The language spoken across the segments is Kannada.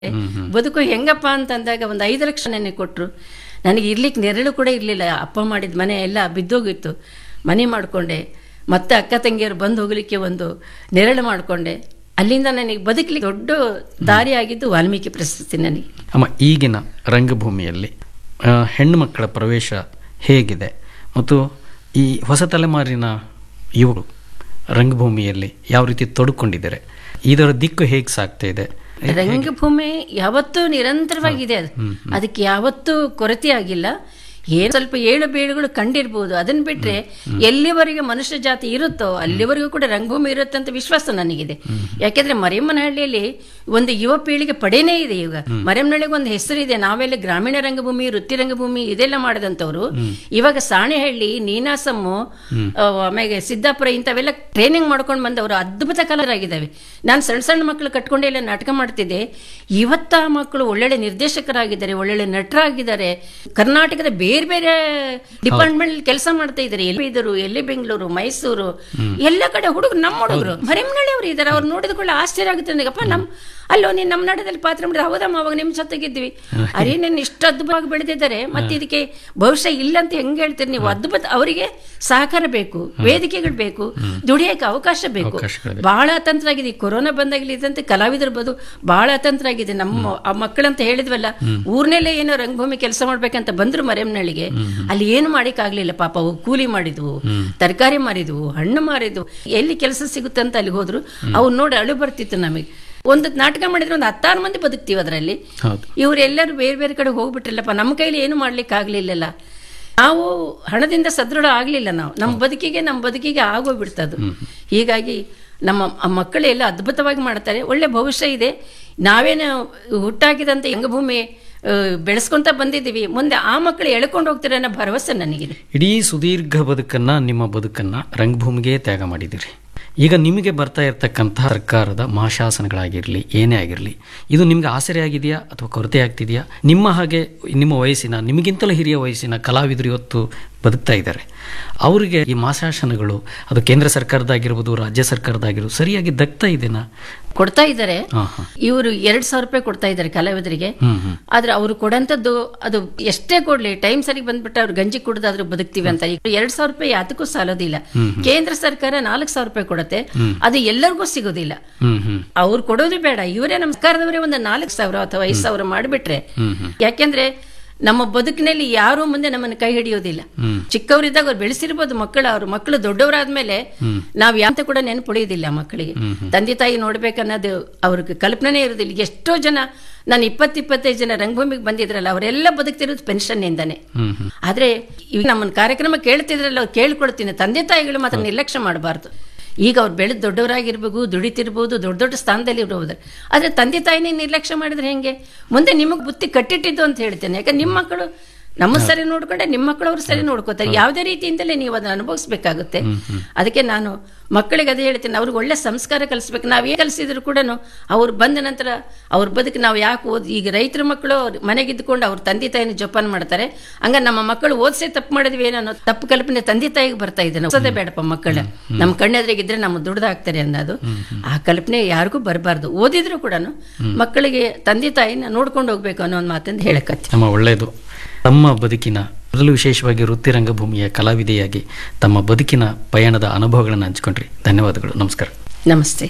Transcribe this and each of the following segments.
ಬದುಕು ಹೆಂಗಪ್ಪ ಅಂತಂದಾಗ ಒಂದು ಐದು ಲಕ್ಷ ನನಗೆ ಕೊಟ್ಟರು ನನಗೆ ಇರ್ಲಿಕ್ಕೆ ನೆರಳು ಕೂಡ ಇರಲಿಲ್ಲ ಅಪ್ಪ ಮಾಡಿದ ಮನೆ ಎಲ್ಲ ಬಿದ್ದೋಗಿತ್ತು ಮನೆ ಮಾಡಿಕೊಂಡೆ ಮತ್ತೆ ಅಕ್ಕ ತಂಗಿಯರು ಬಂದು ಹೋಗ್ಲಿಕ್ಕೆ ಒಂದು ನೆರಳು ಮಾಡಿಕೊಂಡೆ ಅಲ್ಲಿಂದ ನನಗೆ ಬದುಕಲಿಕ್ಕೆ ದೊಡ್ಡ ದಾರಿ ಆಗಿದ್ದು ವಾಲ್ಮೀಕಿ ಪ್ರಶಸ್ತಿ ನನಗೆ ಅಮ್ಮ ಈಗಿನ ರಂಗಭೂಮಿಯಲ್ಲಿ ಆ, ಹೆಣ್ಣು ಮಕ್ಕಳ ಪ್ರವೇಶ ಹೇಗಿದೆ ಮತ್ತು ಈ ಹೊಸ ತಲೆಮಾರಿನ ಇವರು ರಂಗಭೂಮಿಯಲ್ಲಿ ಯಾವ ರೀತಿ ತೊಡ್ಕೊಂಡಿದ್ದಾರೆ ಇದರ ದಿಕ್ಕು ಹೇಗೆ ಸಾಗ್ತಾ ಇದೆ ರಂಗಭೂಮಿ ಯಾವತ್ತೂ ನಿರಂತರವಾಗಿದೆ ಅದು ಅದಕ್ಕೆ ಯಾವತ್ತೂ ಕೊರತೆ ಆಗಿಲ್ಲ ಏನು ಸ್ವಲ್ಪ ಏಳು ಬೀಳುಗಳು ಕಂಡಿರ್ಬೋದು ಅದನ್ನ ಬಿಟ್ರೆ ಎಲ್ಲಿವರೆಗೆ ಮನುಷ್ಯ ಜಾತಿ ಇರುತ್ತೋ ಅಲ್ಲಿವರೆಗೂ ಕೂಡ ರಂಗಭೂಮಿ ಇರುತ್ತೆ ಅಂತ ವಿಶ್ವಾಸ ನನಗಿದೆ ಯಾಕೆಂದ್ರೆ ಮರಿಯಮ್ಮನಹಳ್ಳಿಯಲ್ಲಿ ಒಂದು ಯುವ ಪೀಳಿಗೆ ಪಡೆನೇ ಇದೆ ಈಗ ಮರಿಯಮ್ಮನಹಳ್ಳಿಗೆ ಒಂದು ಹೆಸರಿದೆ ನಾವೆಲ್ಲ ಗ್ರಾಮೀಣ ರಂಗಭೂಮಿ ವೃತ್ತಿ ರಂಗಭೂಮಿ ಇದೆಲ್ಲ ಮಾಡಿದಂಥವ್ರು ಇವಾಗ ಸಾಣೆಹಳ್ಳಿ ನೀನಾಸಮ್ಮು ಆ, ಆಮೇಲೆ ಸಿದ್ದಾಪುರ ಇಂಥವೆಲ್ಲ ಟ್ರೈನಿಂಗ್ ಮಾಡ್ಕೊಂಡು ಬಂದವರು ಅದ್ಭುತ ಕಲಾವಿದರಾಗಿದ್ದಾವೆ ನಾನು ಸಣ್ಣ ಸಣ್ಣ ಮಕ್ಕಳು ಕಟ್ಕೊಂಡೆ ಎಲ್ಲ ನಾಟಕ ಮಾಡ್ತಿದ್ದೆ ಇವತ್ತ ಆ ಮಕ್ಕಳು ಒಳ್ಳೊಳ್ಳೆ ನಿರ್ದೇಶಕರಾಗಿದ್ದಾರೆ ಒಳ್ಳೊಳ್ಳೆ ನಟರಾಗಿದ್ದಾರೆ ಕರ್ನಾಟಕದ ಬೇರೆ ಬೇರೆ ಡಿಪಾರ್ಟ್ಮೆಂಟ್ ಕೆಲಸ ಮಾಡ್ತಾ ಇದ್ದಾರೆ ಎಲ್ಲಿ ಇದ್ರು ಎಲ್ಲಿ ಬೆಂಗಳೂರು ಮೈಸೂರು ಎಲ್ಲ ಕಡೆ ಹುಡುಗರು ನಮ್ಮ ಹುಡುಗರು ಮರಿಮನಳ್ಳಿ ಅವರು ಇದ್ದಾರೆ ಅವ್ರು ನೋಡಿದ ಕೂಡಲೇ ಆಶ್ಚರ್ಯ ಆಗುತ್ತೆ ನನಗಪ್ಪ ನಮ್ ಅಲ್ಲೋ ನೀನ್ ನಮ್ಮ ನಾಡದಲ್ಲಿ ಪಾತ್ರ ಮಾಡಿದ್ರೆ ಹೌದಮ್ಮ ಅವಾಗ ನಿಮ್ ಜೊತೆಗಿದ್ವಿ ಅರೇ ನೀನ್ ಇಷ್ಟು ಅದ್ಭುತವಾಗಿ ಬೆಳೆದಿದ್ದಾರೆ ಮತ್ತೆ ಇದಕ್ಕೆ ಭವಿಷ್ಯ ಇಲ್ಲ ಅಂತ ಹೆಂಗ್ ಹೇಳ್ತೀರಿ ನೀವು ಅದ್ಭುತ ಅವರಿಗೆ ಸಹಕಾರ ಬೇಕು ವೇದಿಕೆಗಳು ಬೇಕು ದುಡಿಯಕ್ಕೆ ಅವಕಾಶ ಬೇಕು ಅವಕಾಶಗಳಿದೆ. ಬಹಳ ಅತಂತ್ರ ಆಗಿದೆ ಈ ಕೊರೋನಾ ಬಂದಾಗಲಿ ಇದಂತೆ ಕಲಾವಿದರ ಬದು ಬಹಳ ಅತಂತ್ರ ಆಗಿದೆ ನಮ್ಮ ಆ ಮಕ್ಕಳಂತ ಹೇಳಿದ್ವಲ್ಲ ಊರ್ನಲ್ಲೇ ಏನೋ ರಂಗಭೂಮಿ ಕೆಲಸ ಮಾಡ್ಬೇಕಂತ ಬಂದ್ರು ಮರೆಮ್ನಳ್ಳಿಗೆ ಅಲ್ಲಿ ಏನು ಮಾಡಿಕ್ ಆಗ್ಲಿಲ್ಲ ಪಾಪ ಅವು ಕೂಲಿ ಮಾಡಿದ್ವು ತರಕಾರಿ ಮಾರಿದ್ವು ಹಣ್ಣು ಮಾರಿದ್ವು ಎಲ್ಲಿ ಕೆಲಸ ಸಿಗುತ್ತೆ ಅಂತ ಅಲ್ಲಿ ಹೋದ್ರು ಅವು ನೋಡಿ ಅಳು ಬರ್ತಿತ್ತು ನಮಗೆ ಒಂದು ನಾಟಕ ಮಾಡಿದ್ರೆ ಒಂದು ಹತ್ತಾರು ಮಂದಿ ಬದುಕ್ತೀವಿ ಅದರಲ್ಲಿ ಹೌದು ಇವರೆಲ್ಲರೂ ಬೇರೆ ಬೇರೆ ಕಡೆ ಹೋಗ್ಬಿಟ್ರಲ್ಲಪ್ಪ ನಮ್ಮ ಕೈಲಿ ಏನು ಮಾಡ್ಲಿಕ್ಕೆ ಆಗ್ಲಿಲ್ಲಲ್ಲ ನಾವು ಹಣದಿಂದ ಸದೃಢ ಆಗ್ಲಿಲ್ಲ ನಾವು ನಮ್ಮ ಬದುಕಿಗೆ ನಮ್ಮ ಬದುಕಿಗೆ ಆಗೋಗ್ಬಿಡ್ತದು ಹೀಗಾಗಿ ನಮ್ಮ ಆ ಮಕ್ಕಳು ಎಲ್ಲ ಅದ್ಭುತವಾಗಿ ಮಾಡ್ತಾರೆ ಒಳ್ಳೆ ಭವಿಷ್ಯ ಇದೆ ನಾವೇನು ಹುಟ್ಟಾಕಿದಂತ ರಂಗಭೂಮಿ ಆ, ಬೆಳೆಸ್ಕೊಂತ ಬಂದಿದ್ದೀವಿ ಮುಂದೆ ಆ ಮಕ್ಕಳು ಎಳ್ಕೊಂಡು ಹೋಗ್ತಾರೆ ಅನ್ನೋ ಭರವಸೆ ನನಗಿದೆ ಇಡೀ ಸುದೀರ್ಘ ಬದುಕನ್ನ ನಿಮ್ಮ ಬದುಕನ್ನ ರಂಗಭೂಮಿಗೆ ತ್ಯಾಗ ಮಾಡಿದಿರಿ ಈಗ ನಿಮಗೆ ಬರ್ತಾ ಇರತಕ್ಕಂಥ ಸರ್ಕಾರದ ಮಹಾಶಾಸನಗಳಾಗಿರಲಿ ಏನೇ ಆಗಿರಲಿ ಇದು ನಿಮಗೆ ಆಸರೆ ಆಗಿದೆಯಾ ಅಥವಾ ಕೊರತೆ ಆಗ್ತಿದೆಯಾ ನಿಮ್ಮ ಹಾಗೆ ನಿಮ್ಮ ವಯಸ್ಸಿನ ನಿಮಗಿಂತಲೂ ಹಿರಿಯ ವಯಸ್ಸಿನ ಕಲಾವಿದರು ಇವತ್ತು ಬದುಕ್ತಾ ಇದ್ದಾರೆ ಅವರಿಗೆ ಈ ಮಾಶಾಸನಗಳು ಅದು ಕೇಂದ್ರ ಸರ್ಕಾರದಾಗಿರ್ಬೋದು ರಾಜ್ಯ ಸರ್ಕಾರದಾಗಿರ್ಬೋದು ಸರಿಯಾಗಿ ದಕ್ತಾ ಇದೆನಾ ಕೊಡ್ತಾ ಇದ್ದಾರೆ ಹಾಂ ಹಾಂ ಇವರು ಎರಡ್ ಸಾವಿರ ರೂಪಾಯಿ ಕೊಡ್ತಾ ಇದ್ದಾರೆ ಕಲಾವಿದರಿಗೆ ಹ್ಮ್ ಹ್ಮ್ ಆದ್ರೆ ಅವ್ರು ಕೊಡಂತದ್ದು ಅದು ಎಷ್ಟೇ ಕೊಡ್ಲಿ ಟೈಮ್ ಸರಿಗೆ ಬಂದ್ಬಿಟ್ಟು ಅವ್ರು ಗಂಜಿ ಕುಡ್ದಾದ್ರೂ ಬದುಕ್ತಿವಿ ಅಂತ ಈಗ ಎರಡ್ ಸಾವಿರ ರೂಪಾಯಿ ಯಾತಕ್ಕೂ ಸಾಲೋದಿಲ್ಲ ಕೇಂದ್ರ ಸರ್ಕಾರ ನಾಲ್ಕು ಸಾವಿರ ರೂಪಾಯಿ ಕೊಡುತ್ತೆ ಅದು ಎಲ್ಲರಿಗೂ ಸಿಗೋದಿಲ್ಲ ಹ್ಮ್ ಹ್ಮ್ ಅವ್ರು ಕೊಡೋದು ಬೇಡ ಇವರೇ ನಮ್ಮ ಸರ್ಕಾರದವರೇ ಒಂದು ನಾಲ್ಕು ಸಾವಿರ ಅಥವಾ ಐದು ಸಾವಿರ ಮಾಡಿಬಿಟ್ರೆ ಹ್ಮ್ ಹ್ಮ್ ಯಾಕೆಂದ್ರೆ ನಮ್ಮ ಬದುಕಿನಲ್ಲಿ ಯಾರೂ ಮುಂದೆ ನಮ್ಮನ್ನು ಕೈ ಹಿಡಿಯೋದಿಲ್ಲ ಚಿಕ್ಕವರಿದ್ದಾಗ ಅವ್ರು ಬೆಳೆಸಿರ್ಬೋದು ಮಕ್ಕಳು ಅವ್ರ ಮಕ್ಕಳು ದೊಡ್ಡವರಾದ್ಮೇಲೆ ನಾವ್ ಯಾಂತ ಕೂಡ ನೆನಪುಳಿಯೋದಿಲ್ಲ ಮಕ್ಕಳಿಗೆ ತಂದೆ ತಾಯಿ ನೋಡ್ಬೇಕನ್ನೋದು ಅವ್ರಿಗೆ ಕಲ್ಪನೆ ಇರೋದಿಲ್ಲ ಎಷ್ಟೋ ಜನ ನಾನು ಇಪ್ಪತ್ತು ಇಪ್ಪತ್ತೈದು ಜನ ರಂಗಭೂಮಿಗೆ ಬಂದಿದ್ರಲ್ಲ ಅವರೆಲ್ಲ ಬದುಕ್ತಿರೋದು ಪೆನ್ಷನ್ ಇಂದಾನೆ ಹ್ಮ್ ಹ್ಮ್ ಆದ್ರೆ ಈಗ ನಮ್ಮನ್ನ ಕಾರ್ಯಕ್ರಮ ಕೇಳ್ತಿದ್ರಲ್ಲ ಅವ್ರು ಕೇಳ್ಕೊಡ್ತೀನಿ ತಂದೆ ತಾಯಿಗಳು ಮಾತ್ರ ನಿರ್ಲಕ್ಷ್ಯ ಮಾಡಬಾರ್ದು ಈಗ ಅವ್ರು ಬೆಳೆದು ದೊಡ್ಡವರಾಗಿರ್ಬೇಕು ದುಡಿತಿರ್ಬೋದು ದೊಡ್ಡ ದೊಡ್ಡ ಸ್ಥಾನದಲ್ಲಿ ಇರ್ಬೋದು ಆದ್ರೆ ತಂದೆ ತಾಯಿನೇ ನಿರ್ಲಕ್ಷ್ಯ ಮಾಡಿದ್ರೆ ಹೆಂಗೆ ಮುಂದೆ ನಿಮಗೆ ಬುತ್ತಿ ಕಟ್ಟಿಟ್ಟಿದ್ದು ಅಂತ ಹೇಳ್ತೇನೆ ಯಾಕಂದ್ರೆ ನಿಮ್ಮ ಮಕ್ಕಳು ನಮ್ಮ ಸರಿ ನೋಡ್ಕೊಂಡೆ ನಿಮ್ಮ ಮಕ್ಕಳು ಅವ್ರು ಸರಿ ನೋಡ್ಕೋತಾರೆ ಯಾವುದೇ ರೀತಿಯಿಂದಲೇ ನೀವು ಅದನ್ನ ಅನುಭವಿಸ್ಬೇಕಾಗುತ್ತೆ ಅದಕ್ಕೆ ನಾನು ಮಕ್ಕಳಿಗೆ ಅದೇ ಹೇಳ್ತೀನಿ ಅವ್ರಿಗೆ ಒಳ್ಳೆ ಸಂಸ್ಕಾರ ಕಲಿಸ್ಬೇಕು ನಾವು ಏನು ಕಲಿಸಿದ್ರು ಕೂಡ ಅವ್ರು ಬಂದ ನಂತರ ಅವ್ರ ಬದುಕು ನಾವು ಯಾಕೆ ಓದ್ ಈಗ ರೈತರ ಮಕ್ಕಳು ಮನೆಗಿದ್ದುಕೊಂಡು ಅವ್ರ ತಂದೆ ತಾಯಿನ ಜೋಪಾನ ಮಾಡ್ತಾರೆ ಹಂಗ ನಮ್ಮ ಮಕ್ಕಳು ಓದಿಸೇ ತಪ್ಪು ಮಾಡಿದ್ವಿ ಏನೋ ಅನ್ನೋ ತಪ್ಪು ಕಲ್ಪನೆ ತಂದೆ ತಾಯಿಗೆ ಬರ್ತಾ ಇದೆ ಓದೋದೇ ಬೇಡಪ್ಪ ಮಕ್ಕಳ ನಮ್ಮ ಕಣ್ಣೆದ್ರಿಗಿದ್ರೆ ನಮ್ಮ ದುಡ್ದಾಗ್ತಾರೆ ಅನ್ನೋದು ಆ ಕಲ್ಪನೆ ಯಾರಿಗೂ ಬರಬಾರ್ದು ಓದಿದ್ರು ಕೂಡ ಮಕ್ಕಳಿಗೆ ತಂದೆ ತಾಯಿನ ನೋಡ್ಕೊಂಡು ಹೋಗ್ಬೇಕು ಅನ್ನೋ ಒಂದು ಮಾತಂದು ಹೇಳಕತ್ತಿ ನಮ್ಮ ಒಳ್ಳೆಯದು ತಮ್ಮ ಬದುಕಿನ ಅದರಲ್ಲೂ ವಿಶೇಷವಾಗಿ ವೃತ್ತಿ ರಂಗಭೂಮಿಯ ಕಲಾವಿದೆಯಾಗಿ ತಮ್ಮ ಬದುಕಿನ ಪಯಣದ ಅನುಭವಗಳನ್ನು ಹಂಚಿಕೊಂಡ್ರಿ ಧನ್ಯವಾದಗಳು ನಮಸ್ಕಾರ ನಮಸ್ತೆ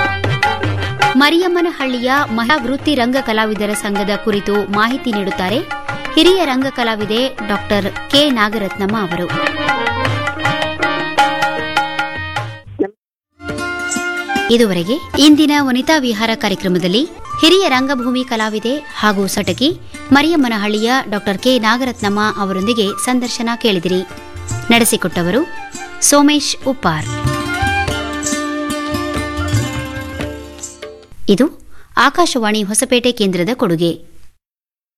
ಮರಿಯಮ್ಮನಹಳ್ಳಿಯ ಮಹಿಳಾ ವೃತ್ತಿ ರಂಗ ಕಲಾವಿದರ ಸಂಘದ ಕುರಿತು ಮಾಹಿತಿ ನೀಡುತ್ತಾರೆ ಹಿರಿಯ ರಂಗ ಕಲಾವಿದೆ ಡಾಕ್ಟರ್ ಕೆ ನಾಗರತ್ನಮ್ಮ ಅವರು ಇದುವರೆಗೆ ಇಂದಿನ ವನಿತಾ ವಿಹಾರ ಕಾರ್ಯಕ್ರಮದಲ್ಲಿ ಹಿರಿಯ ರಂಗಭೂಮಿ ಕಲಾವಿದೆ ಹಾಗೂ ಸಟಕಿ ಮರಿಯಮ್ಮನಹಳ್ಳಿಯ ಡಾಕ್ಟರ್ ಕೆ ನಾಗರತ್ನಮ್ಮ ಅವರೊಂದಿಗೆ ಸಂದರ್ಶನ ಕೇಳಿದಿರಿ ನಡೆಸಿಕೊಟ್ಟವರು ಸೋಮೇಶ್ ಉಪ್ಪಾರ್ ಇದು ಆಕಾಶವಾಣಿ ಹೊಸಪೇಟೆ ಕೇಂದ್ರದ ಕೊಡುಗೆ